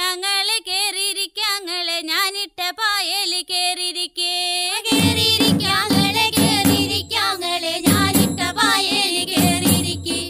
കുഞ്ഞാങ്ങളെ കേറിയിരിക്കാങ്ങളെ ഞാനിട്ട പായല് കേറിയിരിക്കേ കേറിയിരിക്കാങ്ങളെ കേറിയിരിക്കാങ്ങളെ ഞാനിട്ട പായല് കേറിയിരിക്കേ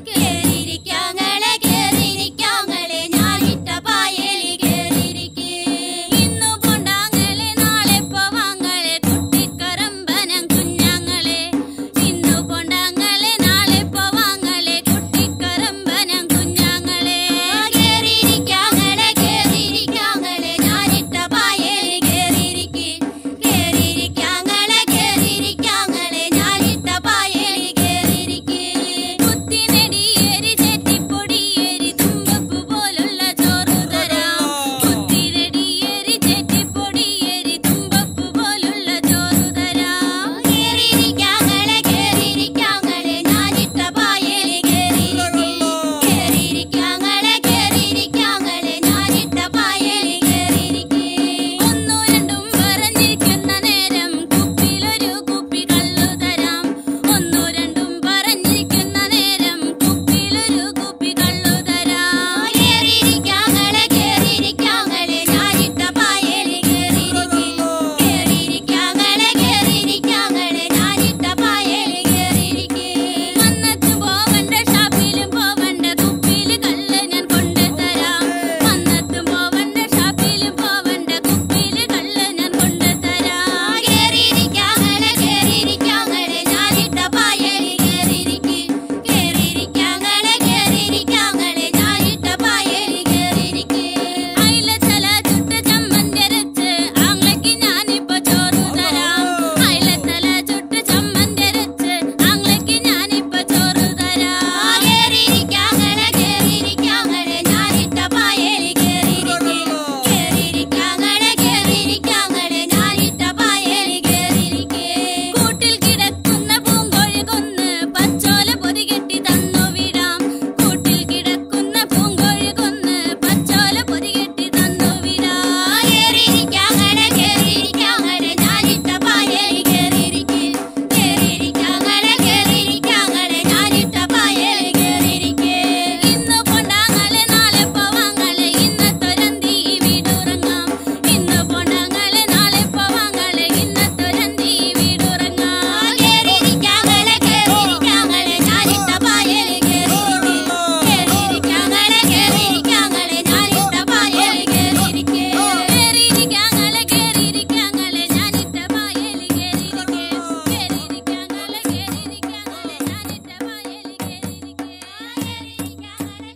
കേറിയിരിക്കാങ്ങളെ കേറിയിരിക്കാങ്ങളെ ഞാനിട്ട പായല് കേറിയിരിക്കേ ഇന്നു കൊണ്ടാങ്ങളെ നാളെ പോവാങ്ങളെ കുട്ടിക്കറമ്പനം കുഞ്ഞാങ്ങളെ ഇന്നു കൊണ്ടാങ്ങളെ നാളെ പോവാങ്ങളെ കുട്ടിക്കറമ്പനം കുഞ്ഞാങ്ങളെ കേറിയിരിക്കാങ്ങളെ കേറിയിരിക്കാങ്ങളെ ഞാനിട്ട പായല് കേറിയിരിക്കേ കേറിയിരിക്കാങ്ങളെ കേറിയിരിക്കാങ്ങളെ ഞാനിട്ട പായല് കേറിയിരിക്കേ കുത്തിനെടിയേരി ചെറ്റിപ്പൊടിയേരി തുമ്പപ്പൂ പോലുള്ള ചോറ് തരാം കുത്തിനെടിയേരി ചെറ്റിപ്പൊടിയേരി തുമ്പപ്പൂ പോലുള്ള ചോറ് തരാം കേറിയിരിക്കാങ്ങളെ കേറിയിരിക്കാങ്ങളെ ഞാനിട്ട പായല് കേറിയിരിക്കേ കേറിയിരിക്കാങ്ങളെ കേറിയിരിക്കാങ്ങളെ ഞാനിട്ട പായല് കേറിയിരിക്കേ ഒന്നു രണ്ടും പറഞ്ഞിരിക്കുന്ന നേരം കുപ്പിയിലൊരു കുപ്പി കള്ളു തരാം ഒന്നു രണ്ടും പറഞ്ഞിരിക്കുന്ന നേരം കുപ്പിയിലൊരു കുപ്പി കള്ളു തരാം കേറിയിരിക്കാങ്ങളെ കേറിയിരിക്കാങ്ങളെ ഞാനിട്ട പായല് കേറിയിരിക്കേ കേറിയിരിക്കാങ്ങളെ കേറിയിരിക്കാങ്ങളെ ഞാനിട്ട പായല് കേറിയിരിക്കേ മന്നത്ത് പോവണ്ട ഷാപ്പിലും പോവണ്ട കുപ്പിയില് കള്ള് ഞാൻ കൊണ്ടുതരാം മന്നത്തും പോവണ്ട ഷാപ്പിലും പോവണ്ട കുപ്പിയില് കള്ള് ഞാൻ കൊണ്ടുതരാം കേറിയിരിക്കാങ്ങളെ കേറിയിരിക്കാങ്ങളെ ഞാനിട്ട പായല് കേറിയിരിക്കേ കേറിയിരിക്കാങ്ങളെ കേറിയിരിക്കാങ്ങളെ ഞാനിട്ട പായല് കേറിയിരിക്കേ അയിലത്തല ചുട്ട ചമ്മന്തി അരച്ച് ആങ്ങളയ്ക്ക് ഞാനിപ്പോ ചോറ് തരാം അയിലത്തല ചുട്ട ചമ്മന്തി അരച്ച് ആങ്ങളയ്ക്ക് ഞാനിപ്പോ ചോറ് തരാം കേറിയിരിക്കാങ്ങളെ കേറിയിരിക്കാങ്ങളെ ഞാനിട്ട പായല് കേറിയിരിക്കേ കേറിയിരിക്കാങ്ങളെ കേറിയിരിക്കാങ്ങളെ ഞാനിട്ട പായല് കേറിയിരിക്കേ കൂട്ടിൽ കിടക്കുന്ന പൂങ്കോഴി കൊന്ന് പച്ചോല പൊതികെട്ടി തന്നു വിടാം കൂട്ടിൽ കിടക്കുന്ന പൂങ്കോഴി കൊന്ന് പച്ചോല പൊതികെട്ടി തന്നു വിടാം കേറിയിരിക്കാങ്ങളെ കേറിയിരിക്കാങ്ങളെ ഞാനിട്ട പായല് കേറിയിരിക്കേ കേറിയിരിക്കാങ്ങളെ കേറിയിരിക്കാങ്ങളെ ഞാനിട്ട പായല് കേറിയിരിക്കേ ഇന്നു കൊണ്ടാങ്ങളെ നാളെ പോവാങ്ങളെ ഇന്നത്തൊരന്തി വീടുറങ്ങാം ഇന്നു കൊണ്ടാങ്ങളെ നാളെ പോവാങ്ങളെ ഇന്നത്തൊരന്തി വീടുറങ്ങാം കേറിയിരിക്കാങ്ങളെ കേറിയിരിക്കാങ്ങളെ ഞാനിട്ട പായല് കേറിയിരിക്കേ കേറിയിരിക്കാങ്ങളെ കേറിയിരിക്കാങ്ങളെ ഞാനിട്ട പായല് കേറിയിരിക്കേ കേറിയിരിക്കാങ്ങളെ കേറിയിരിക്കാങ്ങളെ ഞാനിട്ട പായല് കേറിയിരിക്കേ കേറിയിരിക്കാങ്ങളെ കേറിയിരിക്കാങ്ങളെ ഞാനിട്ട പായല് കേറിയിരിക്കേ കേറിയിരിക്കാങ്ങളെ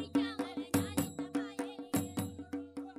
കേറിയിരിക്കാങ്ങളെ ഞാനിട്ട പായല്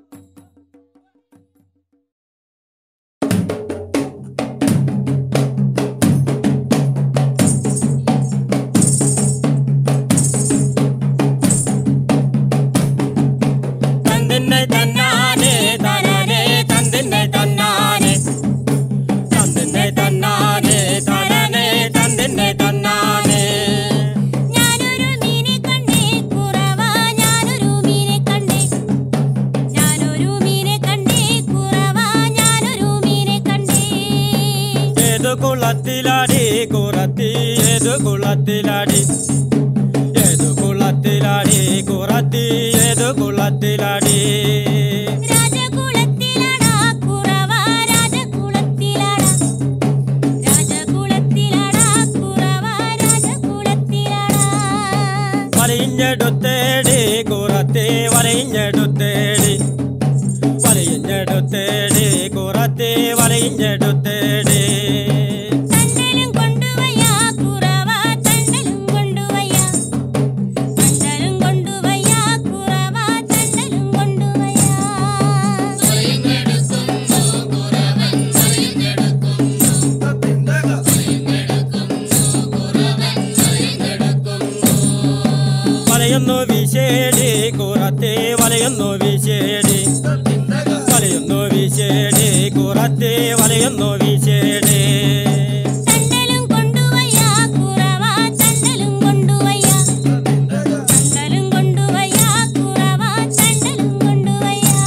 തന്തിന്നെ തന്നാനെ തനനെ തന്തിന്നെ തന്നാനെ തന്തിന്നെ തന്നാനെ തനനെ തന്തിന്നെ തന്നാനെ ഞാനൊരു മീനെ കണ്ടേ കുറവ ഞാനൊരു മീനെ കണ്ടേ ഞാനൊരു മീനെ കണ്ടേ കുറവ ഞാനൊരു മീനെ കണ്ടേ ഏതു കുളത്തിലാടി കുറത്തി ഏതു കുളത്തിലാടി ഏതു കുളത്തിലാടി കുറത്തി ഏതു കുളത്തിലാടി രാജകുലത്തിലാടാ കുറവ രാജകുലത്തിലാടാ രാജകുലത്തിലാടാ കുറവ രാജകുലത്തിലാടാ വലയിഞ്ഞെടുത്തേടി കുറത്തി വലയിഞ്ഞെടുത്തേടി വലയിഞ്ഞെടുത്തേടി കുറത്തി വലയിഞ്ഞെടുത്തേടി തണ്ടലും കൊണ്ടുവയ്യാ കുറവ തണ്ടലും കൊണ്ടുവയ്യാ തണ്ടലും കൊണ്ടുവയ്യാ കുറവ തണ്ടലും കൊണ്ടുവയ്യാ വലയൊന്നു വീശേടി കുറത്തി വലയൊന്നു വീശേടി വലയൊന്നു വീശേടി കുറത്തി വലയൊന്നു വീശേടി തണ്ടലും കൊണ്ടുവയ്യാ കുറവ തണ്ടലും കൊണ്ടുവയ്യാ തണ്ടലും കൊണ്ടുവയ്യാ കുറവ തണ്ടലും കൊണ്ടുവയ്യാ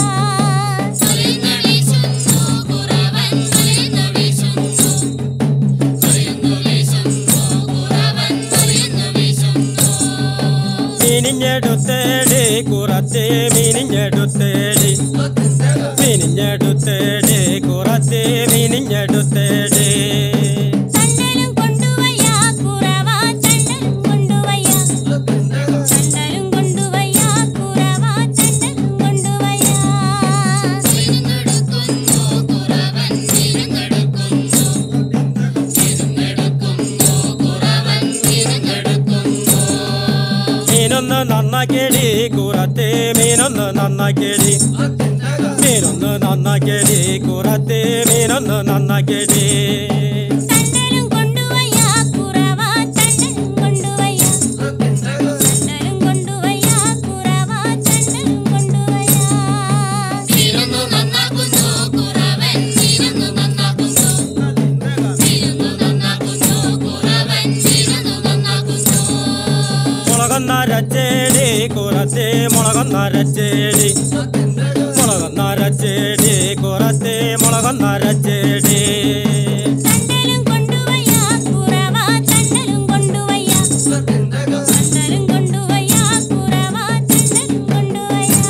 മീനിഞ്ഞെടുത്തേടി കുറത്തെ മീനിഞ്ഞെടുത്തേടി മീനിഞ്ഞെടുത്തേടി കുറത്തെ മീനിഞ്ഞെടുത്തേടി തണ്ടലും കൊണ്ടുവയ്യാ കുറവാ തണ്ടലും കൊണ്ടുവയ്യാ തണ്ടലും കൊണ്ടുവയ്യാ കുറവാ തണ്ടലും കൊണ്ടുവയ്യാ മീനൊന്ന് നന്നാക്കിയടി കുറത്തെ മീനൊന്ന് നന്നാക്കിയടി മീനൊന്ന് നന്നാക്കിയടി കുറത്തെ മീനൊന്ന് നന്നാക്കിയടി തണ്ടലും കൊണ്ടുവയ്യാ കുറവാ തണ്ടലും കൊണ്ടുവയ്യാ തണ്ടലും കൊണ്ടുവയ്യാ കുറവാ തണ്ടലും കൊണ്ടുവയ്യാ മുളകൊന്നരച്ചേടി കുറത്തെ മുളകൊന്നരച്ചേടി മുളകൊന്നരച്ചേടി കുറത്തെ മുളകൊന്നരച്ചേടി തണ്ടലും കൊണ്ടുവയ്യാ കുറവാ തണ്ടലും കൊണ്ടുവയ്യാ തണ്ടലും കൊണ്ടുവയ്യാ കുറവാ തണ്ടലും കൊണ്ടുവയ്യാ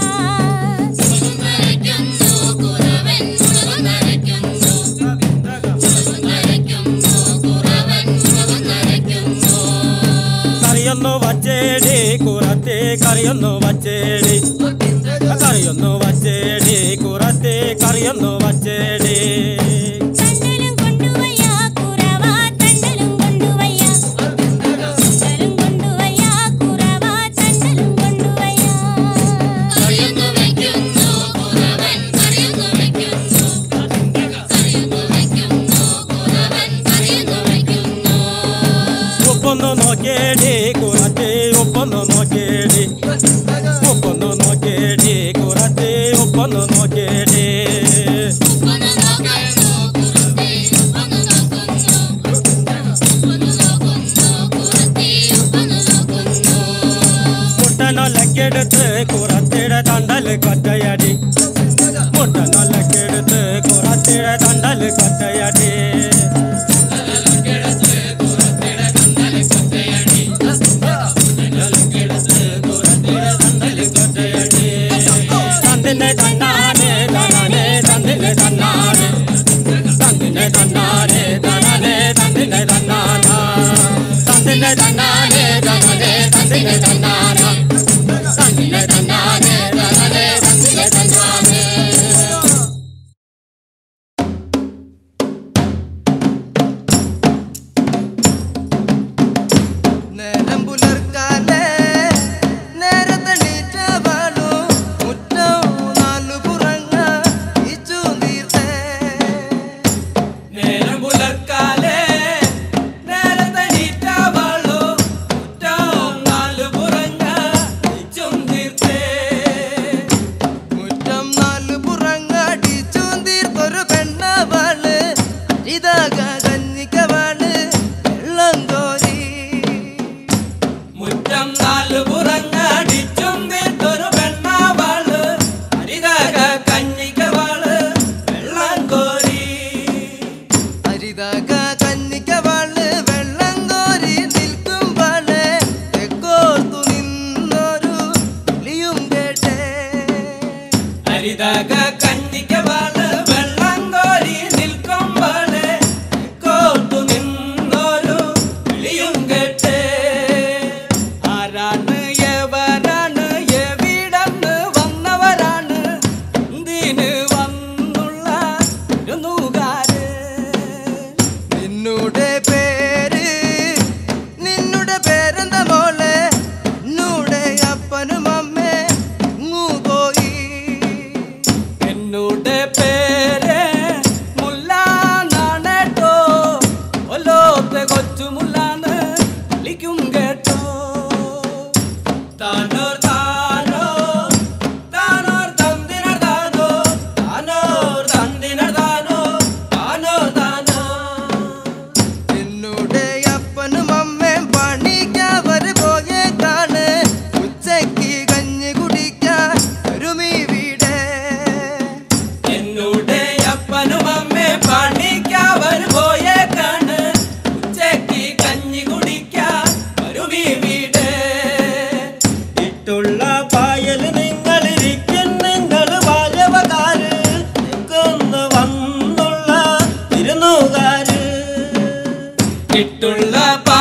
കറിയൊന്നു വച്ചേടി കുറത്തെ കറിയൊന്നു വച്ചേടി കറിയൊന്നു വച്ചേടി കുറത്തെ കറിയൊന്നു വച്ചേടി തണ്ടലും കൊണ്ടുവയ്യാ കുറവാ തണ്ടലും കൊണ്ടുവയ്യാ തണ്ടലും കൊണ്ടുവയ്യാ കുറവാ തണ്ടലും കൊണ്ടുവയ്യാ ഉപ്പൊന്നു നോക്കേടി കുറത്തെ ഉപ്പൊന്നു നോക്കേടി ഉപ്പൊന്നു നോക്കേടി കുറത്തെ ഉപ്പൊന്നു നോക്കേടി മുട്ടനൊലക്കെടുത്ത് കുറത്തിടെ തണ്ടല് കൊറ്റയടി മുട്ടനൊലക്കെടുത്ത് കുറത്തിടെ തണ്ടല് കൊറ്റയടി തന്നിനെ തന്നാനെ തനാനെ തന്നിനെ തന്നാനെ തന്നിനെ തന്നാനെ തനാനെ തന്നിനെ തന്നാന തന്നിനെ തന്നാനെ തനാനെ തന്നിനെ തന്നാന തന്നിനെ തന്നാനെ തനാനെ തന്നിനെ തന്നാനെ നേരം പുലർക്കാലേ നേരത്തെ നീറ്റവാളു മുറ്റം നാലു പുറങ്ങ ഇച്ചു നീർത്തേ നേരം പുലർക്കാലേ നേരത്തെ നീറ്റവാളു മുറ്റം നാലു പുറങ്ങ ഇച്ചും തീർത്തേ മുറ്റം നാലു പുറങ്ങ ഇച്ചു തീർത്തൊരു പെണ്ണവാള് ഇതാക കഞ്ഞിക്കവാള് വെള്ളം കോരി മുറ്റം നാലു പുറങ്ങടിച്ചും തീർത്തൊരു പെണ്ണാവാള് ഹരിതക കഞ്ഞിക്കവാള് വെള്ളം കോരി അരിതാക കഞ്ഞിക്കവാള് വെള്ളം കോരി നിൽക്കുമ്പോള് തെക്കോർത്തു നിന്നൊരു വിളിയും കേട്ടേ ഹരിതക കഞ്ഞിക്കവാള് വെള്ളം കോരി നിൽക്കുമ്പോള് കോർത്തു നിന്നൊരു വിളിയും കേട്ടേ ആരാണ് എവരാണ് എവിടന്ന് വന്നവരാണ് എന്തിന് വന്നുള്ള ഇരുന്നുകാര് നിന്നുടെ പേര് നിന്നുടെ പേരെന്താ മോളെ നിന്നുടെ അപ്പനും അമ്മേ ഇങ്ങു പോയി എന്നോട് പേര് മുല്ലാനാണേട്ടോ ഒലോത്തെ കൊച്ചു മുല്ലാന്ന്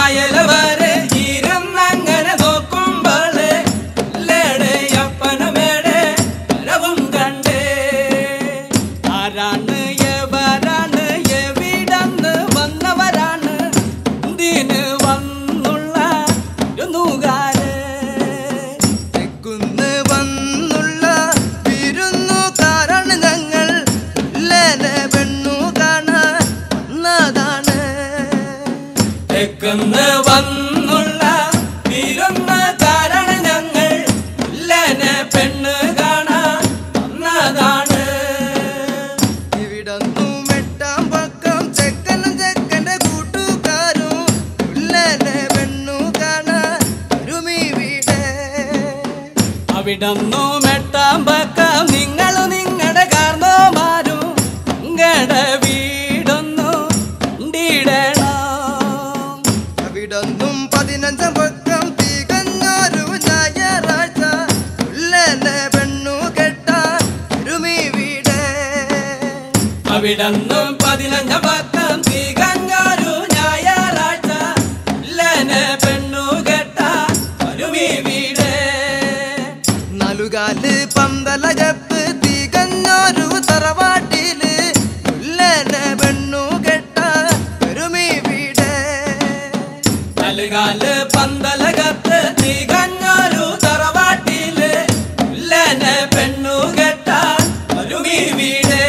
അയല വരെ ഇരുന്നങ്ങനെ നോക്കുമ്പോൾ ലേടെ അപ്പനമേടെ വരവും കണ്ടേ ആരാണ് എവരാണ് എവിടന്ന് വന്നവരാണ് എന്തിന് വന്നുള്ള ഇരുന്നുകാര് തെക്കുന്ന് വന്നുള്ള വിരുന്നുകാരാണ് ഞങ്ങൾ ലേനെ പെണ്ണു കാണാൻ വന്നതാണ് തെക്കുന്ന് വന്നുള്ള വിരുന്നുകാരാണ് ഞങ്ങൾ ഇല്ലനെ പെണ്ണ് കാണാൻ വന്നതാണ് ഇവിടൊന്നും എട്ടാം പക്കം ചെക്കനും ചെക്കന്റെ കൂട്ടുകാരും ലേനെ പെണ്ണു കാണാൻ ഒരുമി വീടേ അവിടന്നു മെട്ടാം പക്കം നിങ്ങളു നിങ്ങളുടെ കാർന്നോമാരും നിങ്ങളുടെ വീടൊന്നു ഉണ്ടിടണം അവിടൊന്നും പതിനഞ്ചാം പക്കം തികഞ്ഞൊരു ഞായറാഴ്ച ഉള്ളനെ പെണ്ണു കെട്ട ഒരുമി വീടേ അവിടന്നും പതിനഞ്ച പക്കം തികഞ്ഞൊരു ഞായറാഴ്ച ഇല്ലനെ പെണ്ണു കെട്ട ഒരുമി വീട് നാലുകാല് പന്തലകത്ത് തികഞ്ഞൊരു തറവാട്ടില് ഉള്ളനെ പെണ്ണു കെട്ട ഒരുമി വീടേ നൽകാല് പന്തലകത്ത് തികഞ്ഞൊരു തറവാട്ടില് ഇല്ലനെ പെണ്ണു കെട്ട ഒരുമി വീട്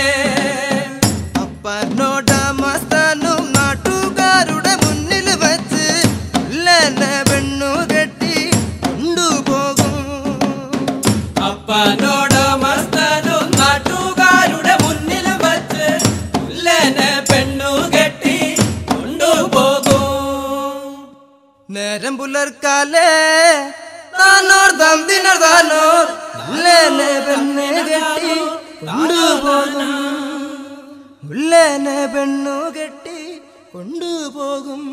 അപ്പനോട മസ്താനും നാട്ടുകാരുടെ മുന്നിൽ വെച്ച് ഉള്ളനെ പെണ്ണു കെട്ടി കൊണ്ടുപോകും അപ്പനോട് മസ്തനും നാട്ടുകാരുടെ മുന്നിൽ വച്ച് ഇല്ലനെ പെണ്ണു കെട്ടി കൊണ്ടുപോകും നേരം പുലർക്കാലേ താനോർ തമ്പിനോർ താനോർ ഉള്ളേനെ പെണ്ണെ കെട്ടി കൊണ്ടുപോകും ഉള്ളേനെ പെണ്ണു കെട്ടി കൊണ്ടുപോകും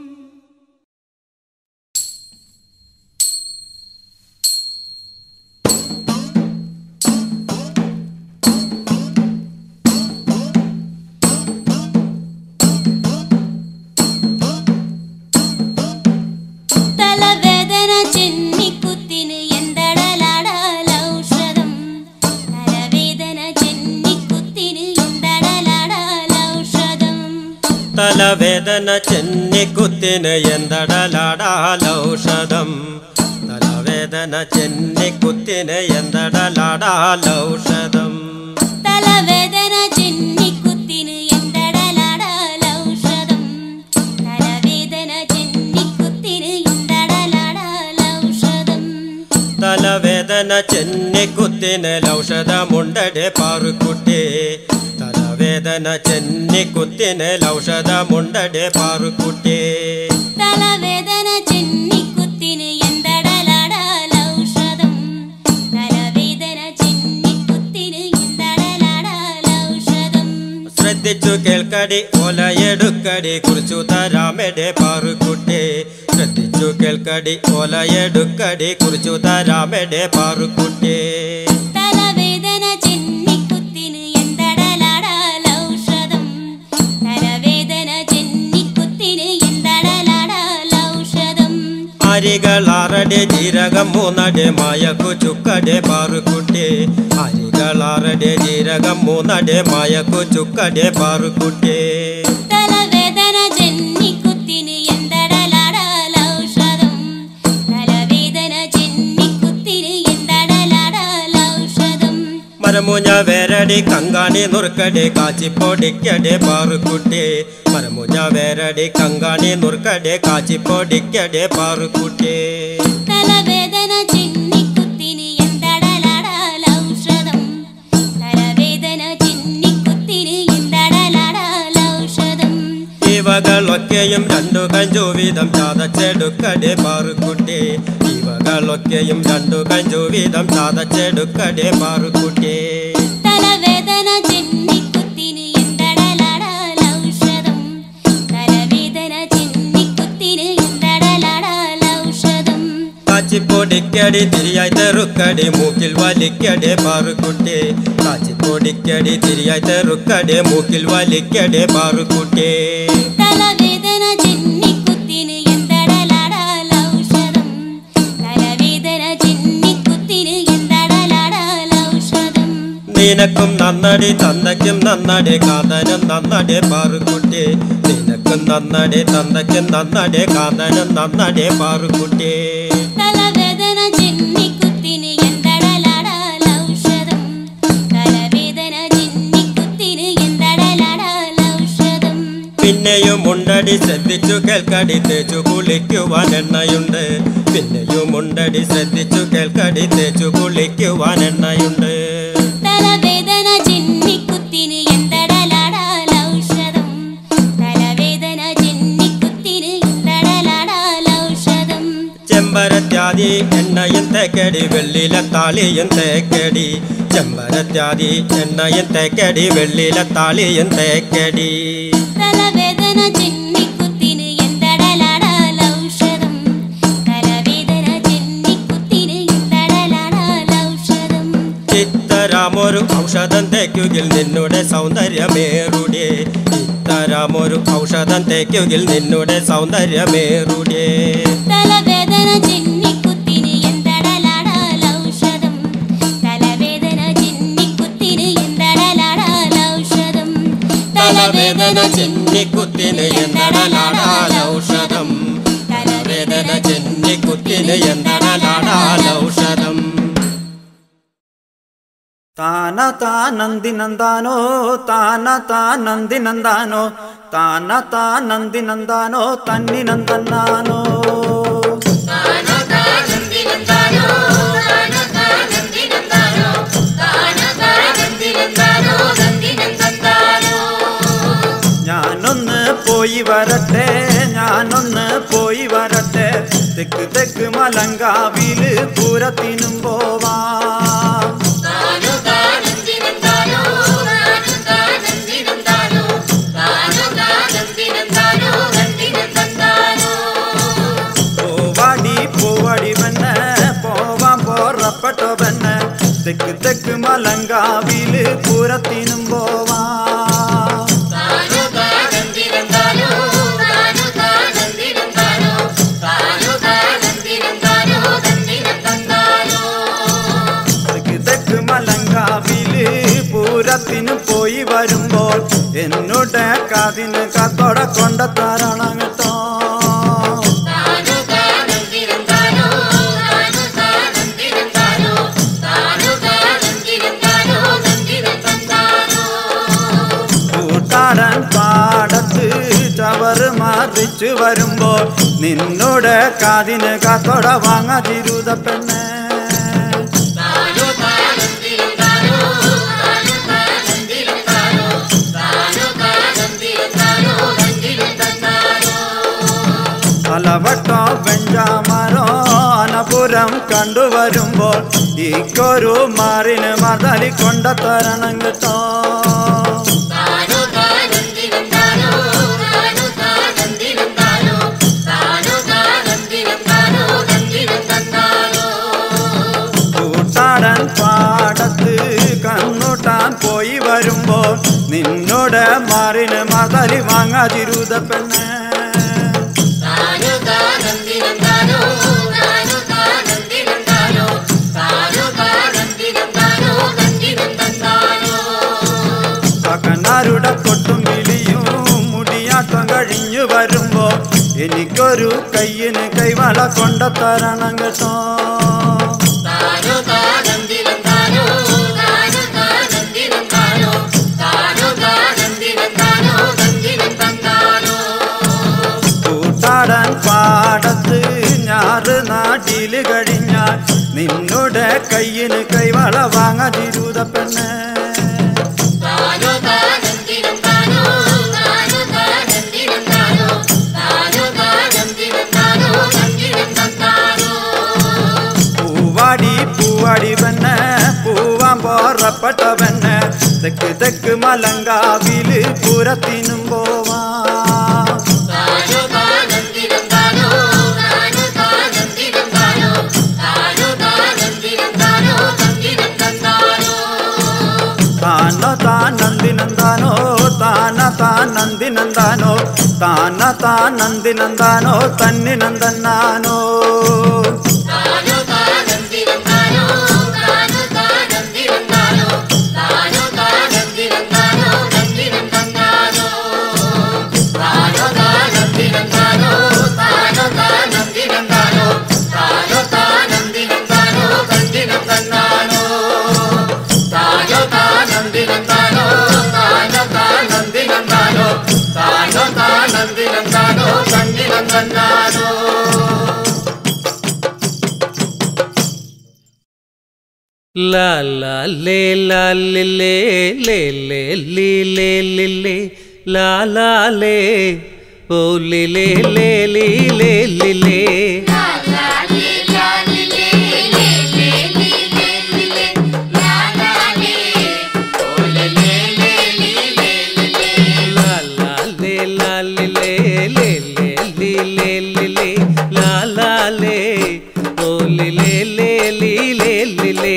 തലവേദന ചെന്നിക്കുത്തിന് എന്തടലാടലൗഷധം തലവേദന ചെന്നിക്കുത്തിന് എന്തടലാടലൗഷധം തലവേദന ചെന്നിക്കുത്തിന് എന്തടലാടാലൗഷധം തലവേദന ചെന്നിക്കുത്തിന് എന്തടലാടാലൗഷധം തലവേദന ചെന്നിക്കുത്തിന് എന്തടലാടലൗഷധം തലവേദന ചെന്നിക്കുത്തിന് എന്തടലാടലൗഷധം തലവേദന ചെന്നിക്കുത്തിന് ഔഷധമുണ്ടടെ പാറുക്കുട്ടി തലവേദന ചെന്നിക്കുത്തിന് ഔഷധമുണ്ടടെ പാറുക്കുട്ടി തലവേദന ചെന്നിക്കുത്തിന് എന്തടലാടലൗഷധം തലവേദന ചെന്നിക്കുത്തിന് എന്തടലാടലൗഷധം ശ്രദ്ധിച്ചു കേൾക്കടി ഒലയെടുക്കടി കുറിച്ചു തരാമെടെ പാറുക്കുട്ടി ശ്രദ്ധിച്ചു കേൾക്കടി ഒലയെടുക്കടി കുറിച്ചു തരാമെടെ പാറുക്കുട്ടി തലവേദന ചെന്നിക്കുത്തിന് എന്തടലാടലൗഷധം തലവേദന ചെന്നിക്കുത്തിന് എന്തടലാടലൗഷധം അരികളാറടെ ജീരകം മൂന്നടെ മായക്കു ചുക്കടെ പാറുക്കുട്ടി അരികളാറടെ ജീരകം മൂന്നടെ മായക്കു ചുക്കടെ പാറുക്കുട്ടി തലവേദന ചെന്നിക്കുത്തിന് എന്തടലാടലൗഷധം തലവേദന ചെന്നിക്കുത്തിന് എന്തടലാടലൗഷധം മരമുഞ്ഞ വേരടി കങ്കാണി നുറുക്കടി കാച്ചിപ്പൊടിക്കടെ പാറുക്കുട്ടി മരമുഞ്ഞ വേരടി കങ്കാണി നുറുക്കടെ കാച്ചിപ്പൊടിക്കടെ പാറുക്കുട്ടി തലവേദന ചെന്നിക്കുത്തിന് എന്തടലാടലൗഷധം തലവേദന ചെന്നിക്കുത്തിന് എന്തടലാടലൗഷധം ഇവകളൊക്കെയും രണ്ടു കഞ്ചു വീതം ചാതച്ചെടുക്കടെ പാറുക്കുട്ടി ഇവകളൊക്കെയും രണ്ടു കഞ്ചു വീതം ചാതച്ചെടുക്കടെ പാറുക്കുട്ടി തലവേദന ചെന്നിക്കുത്തിന് എന്തടലാടലൗഷധം തലവേദന ചെന്നിക്കുത്തിന് എന്തടലാടലൗഷധം കാച്ചിപ്പൊടിക്കടി തിരിയായി തെറുക്കടി മൂക്കിൽ വലിക്കടെ പാറുക്കുട്ടി കാച്ചിപ്പൊടിക്കടി തിരിയായി തെറുക്കടെ മൂക്കിൽ വലിക്കടെ പാറുക്കുട്ടി തലവേദന ചെന്നിക്കുത്തിന് എന്തട നിനക്കും നന്നടി തന്തയ്ക്കും നന്നടി കാന്തനും നന്നടി പാറുക്കുട്ടി നിനക്കും നന്നടി തന്തയ്ക്കും നന്നടി കാന്തനും നന്നടി പാറുക്കുട്ടി തലവേദന ചിന്നിക്കുത്തിന് എന്തടലാടാൽ ഔഷധം തലവേദന ചിന്നിക്കുത്തിന് എന്തടലാടാൽ ഔഷധം പിന്നെയും ഉണ്ടടി ശ്രദ്ധിച്ചു കേൾക്കടി തേച്ചു കുളിക്കുവാൻ എണ്ണയുണ്ട് പിന്നെയും ഉണ്ടടി ശ്രദ്ധിച്ചു കേൾക്കടി തേച്ചു കുളിക്കുവാൻ എണ്ണയുണ്ട് തലവേദന ചിന്നിക്കുത്തിന് എന്തടലാടാൽ ഔഷധം തലവേദന ചിന്നിക്കുത്തിന് എന്തടലാടാൽ ഔഷധം ചെമ്പരത്യാദി എണ്ണയും തേക്കടി വെള്ളിലെ താളിയും തേക്കടി ചെമ്പരത്യാദി എണ്ണയും തേക്കടി വെള്ളിലെ താളിയും തേക്കടി തലവേദന ചിന്നിക്കുത്തിന് എന്തടലാടാൽ ഔഷധം തലവേദന ചിന്നിക്കുത്തിന് എന്തടലാടാൽ ഔഷധം ഇത്തരാമൊരു ഔഷധം തേക്കുകിൽ നിന്നുടെ സൗന്ദര്യമേറുടെ ഇത്തരാമൊരു ഔഷധം തേക്കുകിൽ നിന്നുടെ സൗന്ദര്യമേറുടെ തലവേദന ചിന്നിക്കുത്തിന് എന്തടലാടാൽ ഔഷധം തലവേദന ചിന്നിക്കുത്തിന് എന്തടലാടാൽ ഔഷധം തലവേദന ചിന്നിക്കുത്തിന് എന്നടലാടാൽ ഔഷധം തലവേദന ചിന്നിക്കുത്തിന് എന്നടലാടാൽ ഔഷധം ತಾನ ತಾನಂದಿನಂದಾನೋ ತಾನ ತಾನಂದಿನಂದಾನೋ ತಾನ ತಾನಂದಿನಂದಾನೋ ತನ್ನಿನಂದನ್ನಾನೋ ഞാനൊന്ന് പോയി വരട്ടെ ഞാനൊന്ന് പോയി വരട്ടെ തെക്ക് തെക്ക് മലങ്കാവില് പൂരത്തിനും പോവാ പോവാടി പോവാടി പെണ്ണെ പോവാൻ പോറപ്പെട്ടോ പെണ്ണെ തെക്ക് തെക്ക് മലങ്കാവില് പൂരത്തിനും പോവാ തെക്ക് തെക്ക് മലങ്കാവില് പൂരത്തിന് പോയി വരുമ്പോൾ എന്നോട് കാതിന് കാത്തോട കൊണ്ടത്താരണം കേട്ടോ കൂട്ടാടൻ പാടത്ത് ചവറ് മാറിച്ചു വരുമ്പോൾ നിന്നോട് കാതിന് കാത്തോട വാങ്ങാതിരുത പെണ്ണേ പലവട്ടോ വെഞ്ചാമരോ അനപുരം കണ്ടുവരുമ്പോൾ ഈക്കൊരു മാറിന് മതലി കൊണ്ടത്തരണം കേട്ടോ കൂട്ടാടൻ പാടത്ത് കണ്ണൂട്ടാൻ പോയി വരുമ്പോൾ നിന്നോട് മാറിന് മതലി വാങ്ങാതിരുത പെണ്ണേ പകനാരുടെ കൊട്ടും വിളിയും മുടിയാട്ടം കഴിഞ്ഞു വരുമ്പോ എനിക്കൊരു കയ്യിന് കൈവള കൊണ്ടത്തരണം കേട്ടോ കൂട്ടാടൻ പാടത്ത് ഞാറ് നാട്ടില് കഴിഞ്ഞാൽ നിന്നോട് കയ്യിന് കൈവള വാങ്ങാതിരുത പെണ്ണേ പൂവാടി പൂവാടി പെണ്ണെ പൂവാൻ പോറപ്പെട്ട പെണ്ണെ തെക്ക് തെക്ക് മലങ്കാവില് പൂരത്തിനും പോവാ താന താനന്ദിനന്ദാനോ താന താനന്ദിനന്ദാനോ താന താനന്ദിനന്ദാനോ തന്നിനന്ദനാനോ താനോ താനന്ദിരന്താനോ താനോ താനന്ദിരന്താനോ താനോ ലാ ലാ ലേ ലാ ലേ ലേ ലേ ലേ ലീ ലേ ലി ലേ ലാ ലാ ലേ ഓ ലി ലേ ലേ ലീ ലേ ലി ലേ ലാ ലാ ലേ ലാ ലി ലേ ലേ ലേ ലീ ലേ ലി ലേ ലാ ലാ ലേ ഓ ലി ലേ ലേ ലീ ലേ ലി ലേ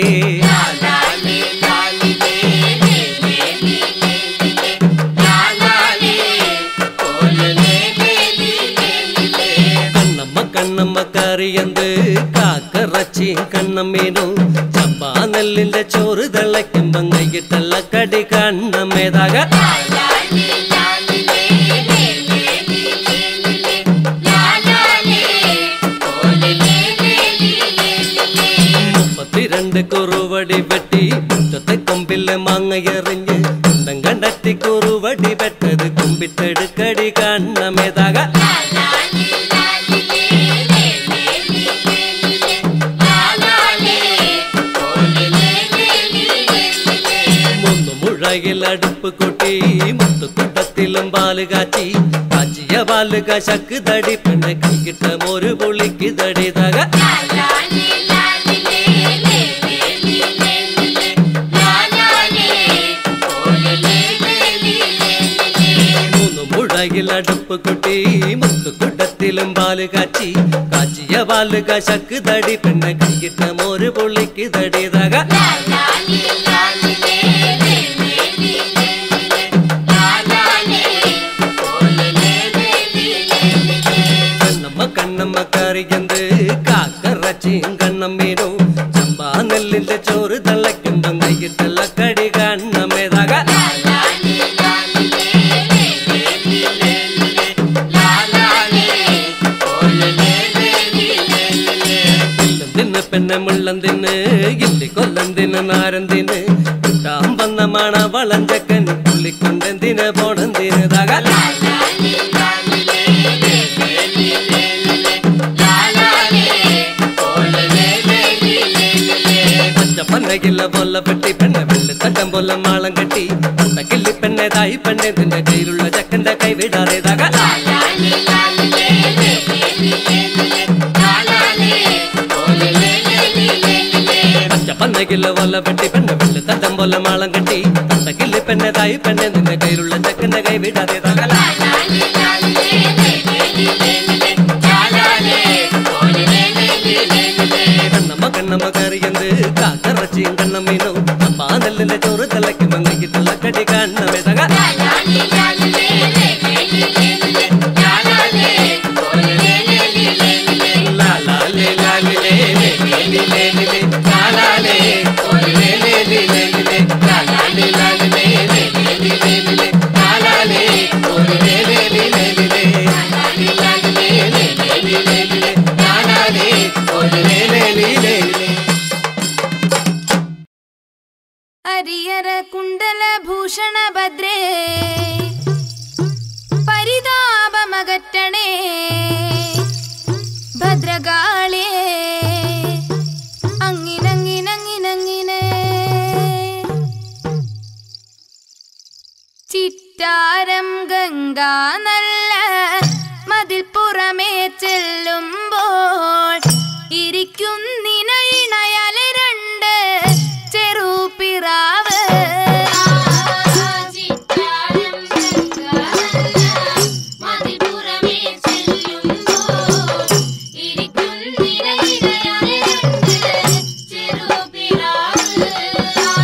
കണ്ണമ്മ കണ്ണമ്മ കറിയന്ത് കാക്കറച്ചിയും കണ്ണമ്മീനും ചമ്പാ നെല്ലിന്റെ ചോറ് തിളയ്ക്കുമ്പം കൈകിട്ടുള്ള കടി കണ്ണമ്മേതാക മുപ്പത്തിരണ്ട് കുറുവടി വെട്ടി മുറ്റത്തെ കൊമ്പില് മാങ്ങ എറിഞ്ഞ് കുന്തം കണ്ടത്തി കുറുവടി വെട്ടത് കുമ്പിട്ടെടുക്കടി കണ്ണമേതാക മൂന്ന് മുഴകിൽ അടുപ്പ് കൊട്ടി മുത്തുക്കുട്ടത്തിലും പാല് കാച്ചി കാച്ചിയ പാല് കശക്ക് തടി പെണ്ണെ കൈകിട്ട ഒരു പുളിക്ക് തടി തക മൂന്ന് മുഴകിൽ അടുപ്പ് കൊട്ടി മുത്തുക്കുട്ടത്തിലും പാല് കാച്ചി കാച്ചിയ പാല് കശക്ക് തടി പെണ്ണെ കൈകിട്ട ഒരു പുളിക്ക് തടി തക കണ്ണമ്മ കണ്ണമ്മ കറിയന്ത് കാക്കറച്ചിയും കണ്ണമ്മീനും ചമ്പാ നെല്ലിന്റെ ചോറ് തള്ളയ്ക്കുമ്പം കൈകിട്ടുള്ള കടി കണ്ണമ്മേതാക ഇല്ലം തിന്ന് പെണ്ണെ മുള്ളം തിന്ന് ഇല്ലി കൊല്ലം തിന്ന് നാരം തിന്ന് കിട്ടാൻ വന്ന മണ വളഞ്ചക്കൻ പുള്ളിക്കൊണ്ടെന്തിന് പോണെന്തിന് തക പച്ചപ്പന്നകില്ല പൊല്ല പെട്ടി പെണ്ണെ വെള്ളിത്തട്ടം പൊല്ല മാളം കെട്ടി കില്ലി പെണ്ണെ തായി പെണ്ണെ നിന്റെ കയ്യിലുള്ള ചക്കന്റെ കൈ വിടാതെ തക പച്ചപ്പന്നകില്ല പൊല്ല പെട്ടി പെണ്ണെ വെള്ളിത്തട്ടം പൊല്ല മാളം കെട്ടി കില്ലി പെണ്ണെ തായി പെണ്ണെ നിന്റെ കയ്യിലുള്ള ചക്കന്റെ കൈ വിടാതെ തക കണ്ണമ്മ കണ്ണമ്മ കറിയന്ത് കാക്കറച്ചിയും കണ്ണമ്മീനും അമ്മാ നെല്ലിന്റെ ചോറ് തിളയ്ക്കും മങ്ങിട്ടുള്ള കടി കണ്ണമേ തക ലാ ലാ ലേ ലാ ലി ലേ ലേ ലേ ലി ലേ ലി ലേ ലാ ലാ ലേ ഓ ലി ലേ ലേ ലി ലേ ലി ലേ ലാ ലാ ലേ ലാ ലി ലേ ലേ ലേ ലി ലേ ലി ലേ ലാ ലാ ലേ ഓ ലി ലേ ലേ ലി ലേ ലി ലേ ലാ ലാ ലേ ലാ ലി ലേ ലേ ലേ ലി ലേ ലി ലേ ലാ ലാ ലേ ഓ ലി ലേ ലേ ലി ലേ ലി ലേ ಹರಿಯರ ಕುಂಡಲ ಭೂಷಣ ಭದ್ರೇ ಪರಿತಾಪ ಮಗಟ್ಟಣೆ ഭദ്രകാളേ അങ്ങിനങ്ങിനങ്ങിനങ്ങിനെ ചിറ്റാരം ഗംഗ നല്ല മതിൽ പുറമേ ചെല്ലുമ്പോൾ ഇരിക്കുന്നിനയിണയലെ രണ്ട് ചെറുപിറാവ്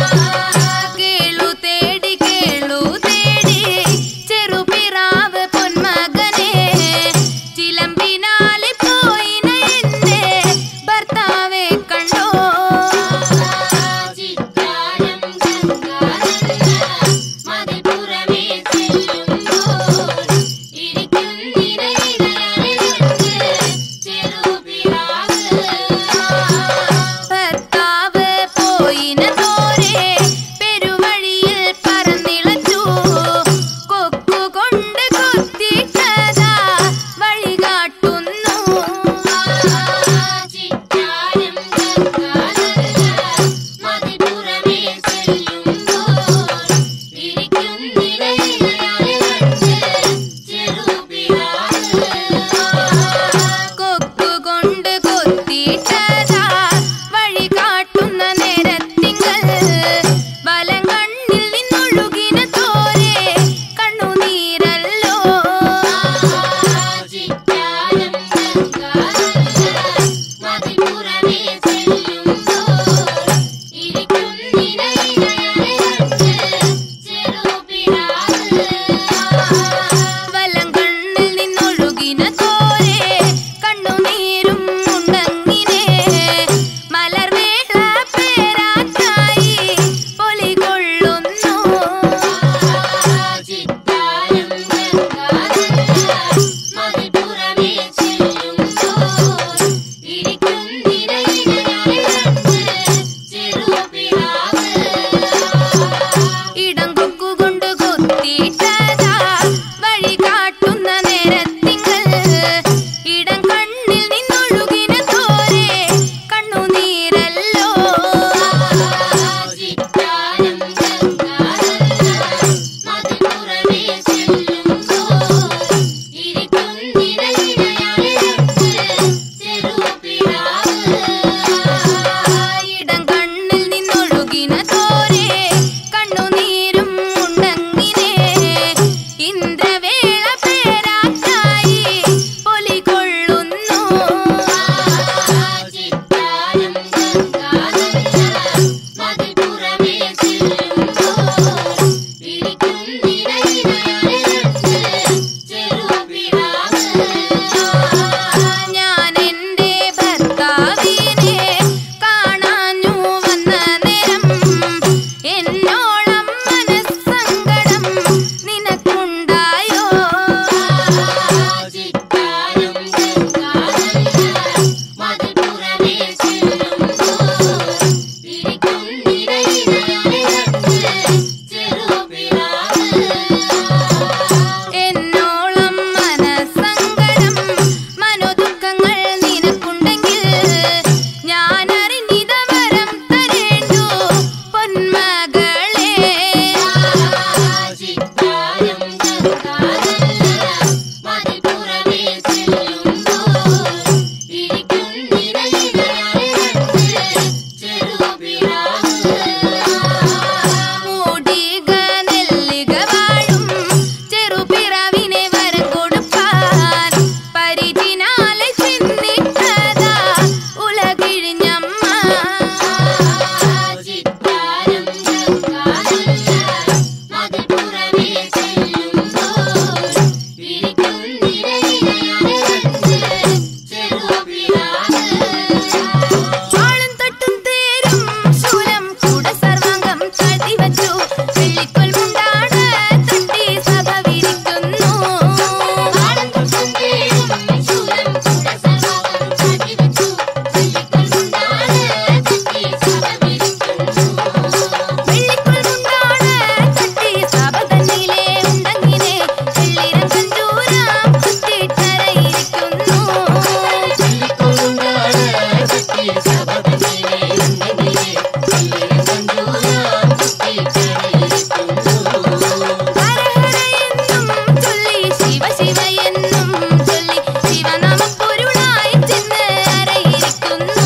കേളു തേടി കേളു തേടി ചെറുപിറാവ് പൊൻ ആളും തൊട്ടും തേരും ശൂലം കൂട സർവാംഗം താഴ്ത്തി വച്ചു വെള്ളിക്കൊൽ മുണ്ടാണ് തട്ടി സഭ വിരിക്കുന്നു വെള്ളിക്കൊൽ മുണ്ടാണ് തട്ടി സഭ തന്നിലെ ഉണ്ടങ്ങിനെ വെള്ളിരം കഞ്ചൂരം കുത്തിട്ടരയിരിക്കുന്നു ഹരഹരയെന്നും ചൊല്ലി ശിവ ശിവ എന്നും ചൊല്ലി ശിവനാമപ്പൊരുളായി ചെന്ന് അരയിരിക്കുന്നു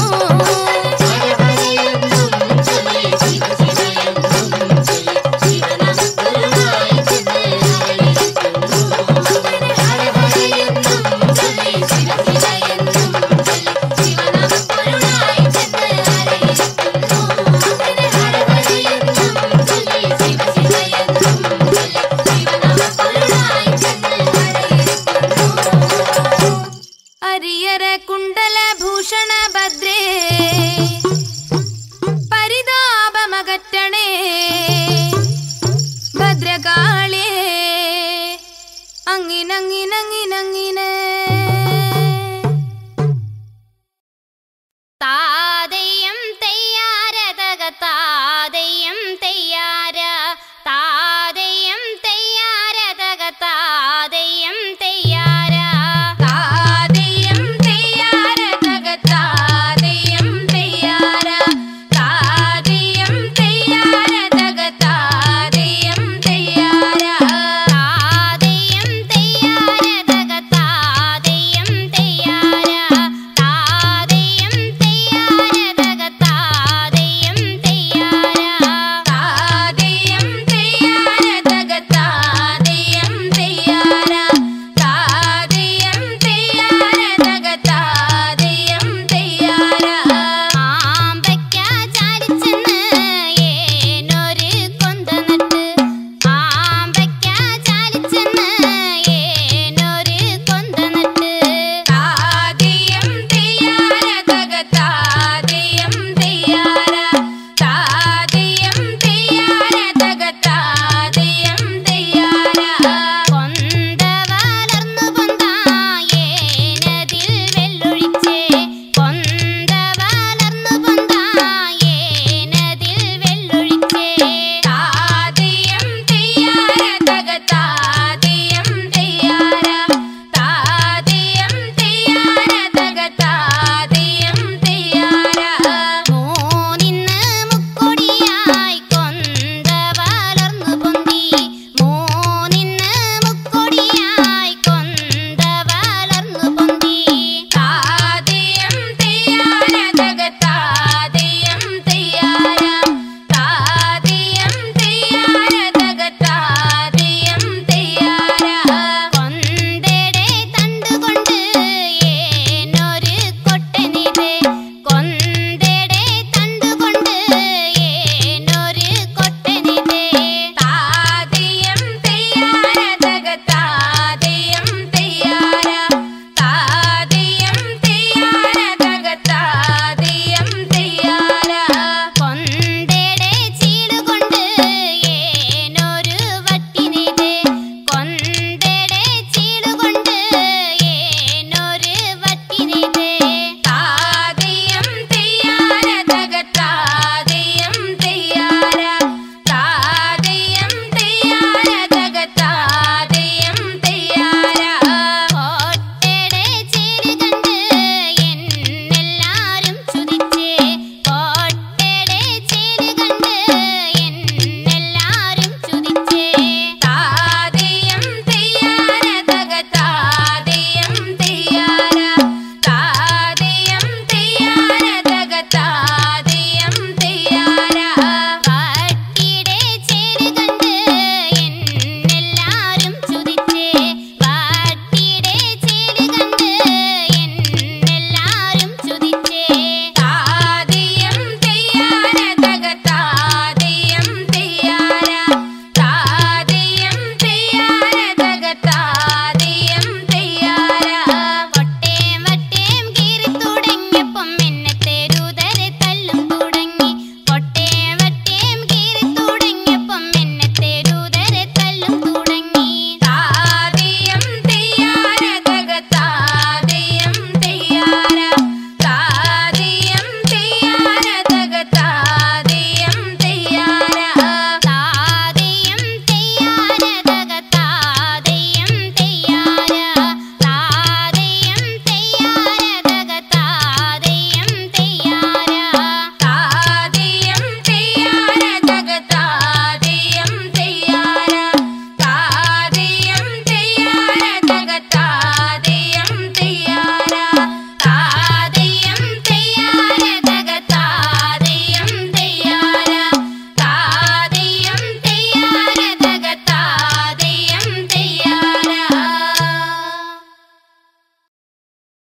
ഹരിയര കുണ്ടല ഭൂഷണ ഭദ്രേ